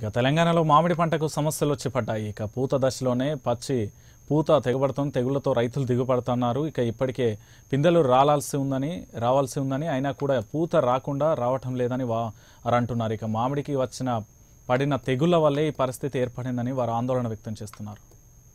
ఇక తెలంగాణలో మామిడి పంటకు సమస్యలు వచ్చి పడ్డాయి ఇక పూత దశలోనే పచ్చి పూత తెగబడుతుంది తెగుళ్లతో రైతులు దిగుపడుతున్నారు ఇక ఇప్పటికే పిందెలు రాలాల్సి ఉందని రావాల్సి ఉందని అయినా కూడా పూత రాకుండా రావటం లేదని వా వారు అంటున్నారు ఇక మామిడికి వచ్చిన పడిన తెగుళ్ల వల్లే ఈ పరిస్థితి ఏర్పడిందని వారు ఆందోళన వ్యక్తం చేస్తున్నారు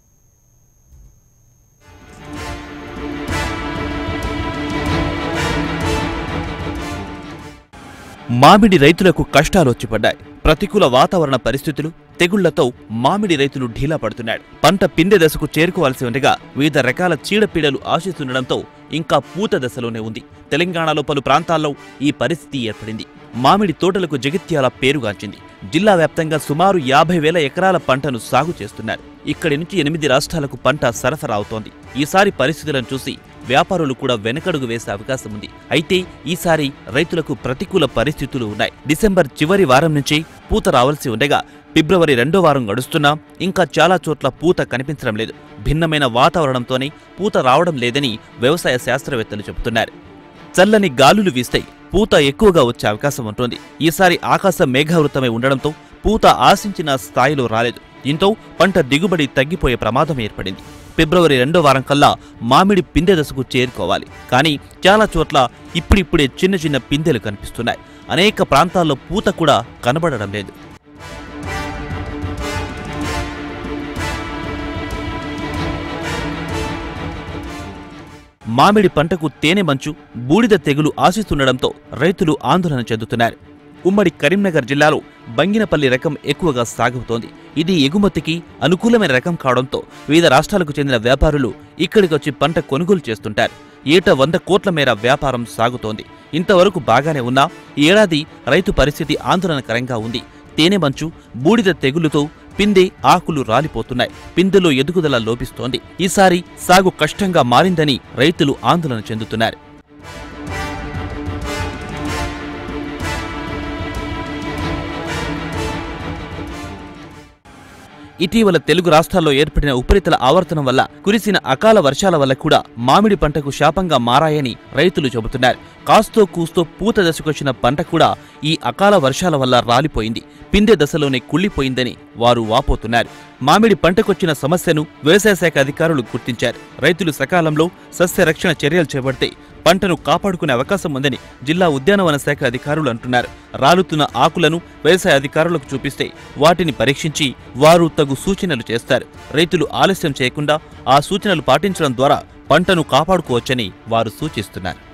మామిడి రైతులకు కష్టాలు వచ్చి పడ్డాయి ప్రతికూల వాతావరణ పరిస్థితులు తెగుళ్లతో మామిడి రైతులు ఢీలా పడుతున్నాడు పంట పిందె దశకు చేరుకోవాల్సి ఉండగా వివిధ రకాల చీడపీడలు ఆశిస్తుండడంతో ఇంకా పూత దశలోనే ఉంది తెలంగాణలో పలు ప్రాంతాల్లో ఈ పరిస్థితి ఏర్పడింది మామిడి తోటలకు జగిత్యాల పేరుగాంచింది జిల్లా వ్యాప్తంగా సుమారు యాభై వేల ఎకరాల పంటను సాగు చేస్తున్నారు ఇక్కడి నుంచి ఎనిమిది రాష్ట్రాలకు పంట సరఫరా అవుతోంది ఈసారి పరిస్థితులను చూసి వ్యాపారులు కూడా వెనకడుగు వేసే అవకాశం ఉంది అయితే ఈసారి రైతులకు ప్రతికూల పరిస్థితులు ఉన్నాయి డిసెంబర్ చివరి వారం నుంచి పూత రావాల్సి ఉండగా ఫిబ్రవరి రెండో వారం గడుస్తున్నా ఇంకా చాలా చోట్ల పూత కనిపించడం లేదు భిన్నమైన వాతావరణంతోనే పూత రావడం లేదని వ్యవసాయ శాస్త్రవేత్తలు చెబుతున్నారు చల్లని గాలులు వీస్తే పూత ఎక్కువగా వచ్చే అవకాశం ఉంటుంది ఈసారి ఆకాశం మేఘావృతమై ఉండడంతో పూత ఆశించిన స్థాయిలో రాలేదు దీంతో పంట దిగుబడి తగ్గిపోయే ప్రమాదం ఏర్పడింది ఫిబ్రవరి రెండో వారం కల్లా మామిడి పిందె దశకు చేరుకోవాలి కానీ చాలా చోట్ల ఇప్పుడిప్పుడే చిన్న చిన్న పిందెలు కనిపిస్తున్నాయి అనేక ప్రాంతాల్లో పూత కూడా కనబడడం లేదు మామిడి పంటకు తేనె మంచు బూడిద తెగులు ఆశిస్తుండడంతో రైతులు ఆందోళన చెందుతున్నారు ఉమ్మడి కరీంనగర్ జిల్లాలో బంగినపల్లి రకం ఎక్కువగా సాగుతోంది ఇది ఎగుమతికి అనుకూలమైన రకం కావడంతో వివిధ రాష్ట్రాలకు చెందిన వ్యాపారులు ఇక్కడికొచ్చి పంట కొనుగోలు చేస్తుంటారు ఏటా వంద కోట్ల మేర వ్యాపారం సాగుతోంది ఇంతవరకు బాగానే ఉన్నా ఈ ఏడాది రైతు పరిస్థితి ఆందోళనకరంగా ఉంది తేనె మంచు బూడిద తెగులుతో పిందె ఆకులు రాలిపోతున్నాయి పిందెలో ఎదుగుదల లోపిస్తోంది ఈసారి సాగు కష్టంగా మారిందని రైతులు ఆందోళన చెందుతున్నారు ఇటీవల తెలుగు రాష్ట్రాల్లో ఏర్పడిన ఉపరితల ఆవర్తనం వల్ల కురిసిన అకాల వర్షాల వల్ల కూడా మామిడి పంటకు శాపంగా మారాయని రైతులు చెబుతున్నారు కాస్తో కూస్తో పూత దశకొచ్చిన పంట కూడా ఈ అకాల వర్షాల వల్ల రాలిపోయింది పిందె దశలోనే కుళ్ళిపోయిందని వారు వాపోతున్నారు మామిడి పంటకొచ్చిన సమస్యను వ్యవసాయ శాఖ అధికారులు గుర్తించారు రైతులు సకాలంలో సస్య రక్షణ చర్యలు చేపడితే పంటను కాపాడుకునే అవకాశం ఉందని జిల్లా ఉద్యానవన శాఖ అధికారులు అంటున్నారు రాలుతున్న ఆకులను వ్యవసాయ అధికారులకు చూపిస్తే వాటిని పరీక్షించి వారు తగు సూచనలు చేస్తారు రైతులు ఆలస్యం చేయకుండా ఆ సూచనలు పాటించడం ద్వారా పంటను కాపాడుకోవచ్చని వారు సూచిస్తున్నారు